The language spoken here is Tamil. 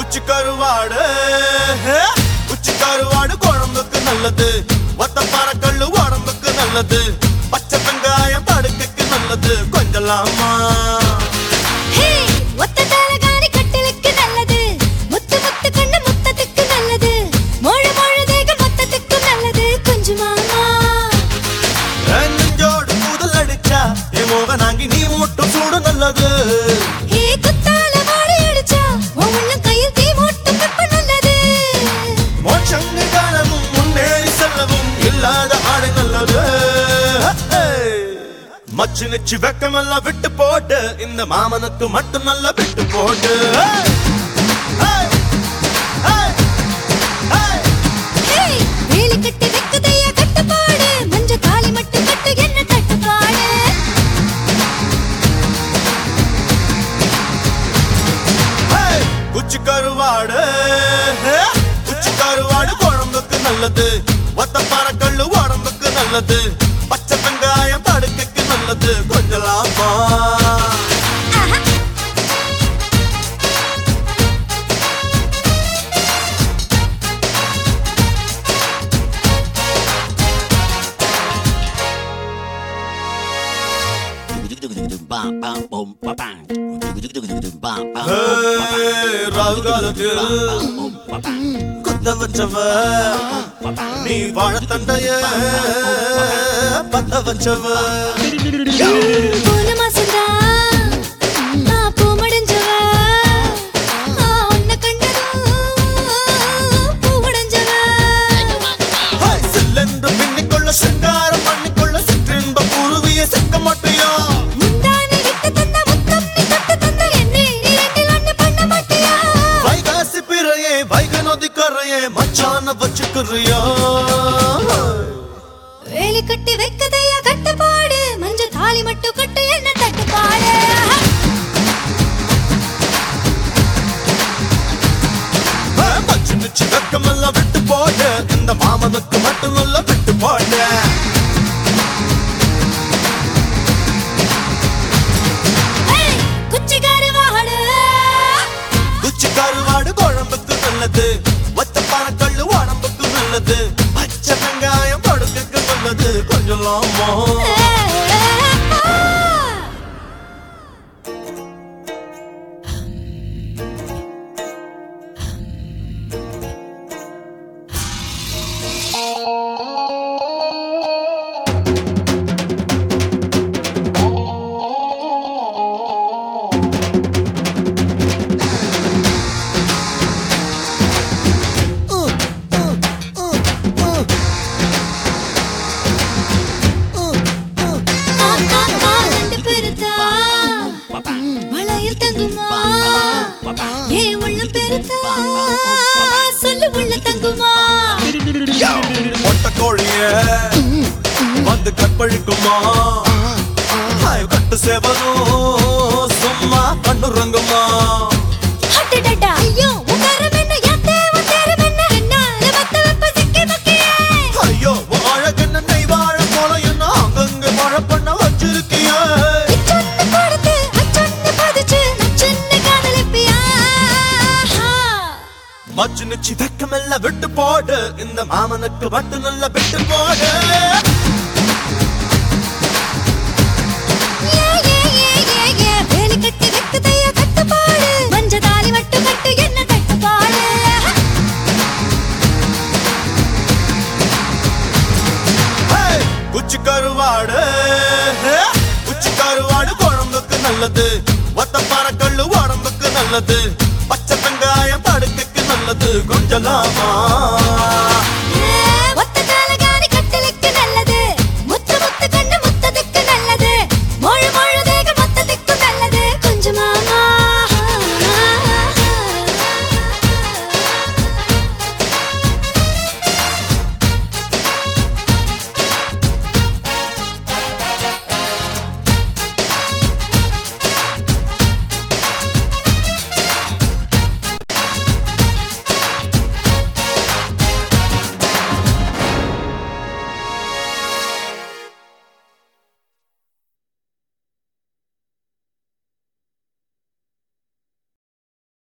குச்சி கருவாடு குச்சி கருவாடு குழம்புக்கு நல்லது ஒத்த பறக்கல்லு உடம்புக்கு நல்லது பச்சை வெங்காயம் படுக்கைக்கு நல்லது கொஞ்சலாமா ஹே ஒத்த தலகாணி கட்டிலுக்கு நல்லது முத்து முத்து கண்ணு முத்தத்துக்கு நல்லது மொழ மொழ தேகம் மொத்தத்துக்கு நல்லது கொஞ்சம் மாமா நெஞ்சோடு கூதல் அடிச்சா என் மோகனாங்கி நீ மட்டும் சூடு நல்லது ஹே குத்தால வாடி அடிச்சா உன் உள்ளம் கையில் தீ மூட்டும் வெப்ப நல்லது மோட்சங்கு காலமும் முன்னேறி செல்லவும் இல்லாத ஆடை நல்லது மச்சு நிச்சு வெக்கமெல்லாம் விட்டு போட்டு இந்த மாமனுக்கு மட்டும் நல்லா விட்டு போட்டு Hey! Hey! Hey! ஹே வேலி கட்டி வெக்குதையா கட்டுப்பாடு மஞ்ச தாலி மட்டும் கட்டு என்ன கட்டுப்பாடு Hey! குச்சி கருவாடு Hey! குச்சி கருவாடு குழம்புக்கு நல்லது ஒத்த பறக்கல்லு உடம்புக்கு நல்லது பச்சை வெங்காயம் படுக்கைக்கு நல்லது கொஞ்சலாமா ஆஹா Hey, ராகு காலத்தில் குத்த வச்சவ நீ வாழத்தண்டைய பத்த வச்சவ போன மாசம்தான் நான் பூ மடிஞ்சவ. நான் உன்னை கண்டதும் பூ உடைஞ்சவ. ஹாய், சில்லென்று பின்னிக்கொள்ள சிங்காரம் பண்ணிக்கொள்ள சிற்றின்ப குருவிய சிக்க மாட்டியா முந்தானை விட்டு தந்த முத்தம் நீ தொட்டு தந்த என்னை நீ ரெண்டில் ஒண்ணு பண்ண மாட்டியா? வைகாசி பிறையே வைக நதி கரையே மச்சான வச்சுக்கிறியா வேலி கட்டி வைக்கதையா கட்டுப்பாடு மஞ்ச தாலி மட்டும் கட்டு என்ன தட்டுப்பாடு மச்சு நிச்சு வெக்கமெல்லாம் விட்டு போட்டு இந்த மாமனுக்கு மட்டும் நல்ல விட்டு போட்டு ஏய், குச்சிக்கார வாடு குச்சி கருவாடு குழம்புக்கு நல்லது ஒத்த பறக்கல்லு உடம்புக்கு நல்லது பச்சை வெங்காயம் படுக்கைக்கு நல்லது கொஞ்சம் லாமோ ரெண்டு பெருத்தா வளையல் தங்குமா ஏ உள்ள பெருத்தா சொல்லு உள்ள தங்குமா ஒட்ட கோழிய வந்து கற்பழிக்குமா ஹாய், கட்டு சேவனும் சும்மா கண்ணுறங்குமா அடடடா ஐயோ உங்கரம் என்ன யாத்தே உத்தரம் என்ன என்னால மத்த வெப்ப சிக்கி மக்கியே ஐயோ உன் அழகென்ன நெய்வாழ போல என்ன அங்கங்க மழை பண்ண வச்சிருக்கிய இச்சொன்னு கொடுத்து அச்சொன்னு பதிச்சு நச்சொன்னு காதலிப்பியா மச்சு நிச்சு வெக்கமெல்லாம் விட்டு போடு இந்த மாமனுக்கு மட்டும் நல்ல விட்டு போடு ஏ ஏ ஏ ஏ ஏ வேலி கட்டி வெக்குதையா கட்டுப்பாடு மஞ்ச தாலி மட்டும் கட்டு என்ன கட்டுப்பாடு Hey! குச்சி கருவாடு Hey! குச்சி கருவாடு குழம்புக்கு நல்லது ஒத்த பறக்கல்லு உடம்புக்கு நல்லது பச்சை வெங்காயம் படுக்கைக்கு நல்லது கொஞ்சலாமா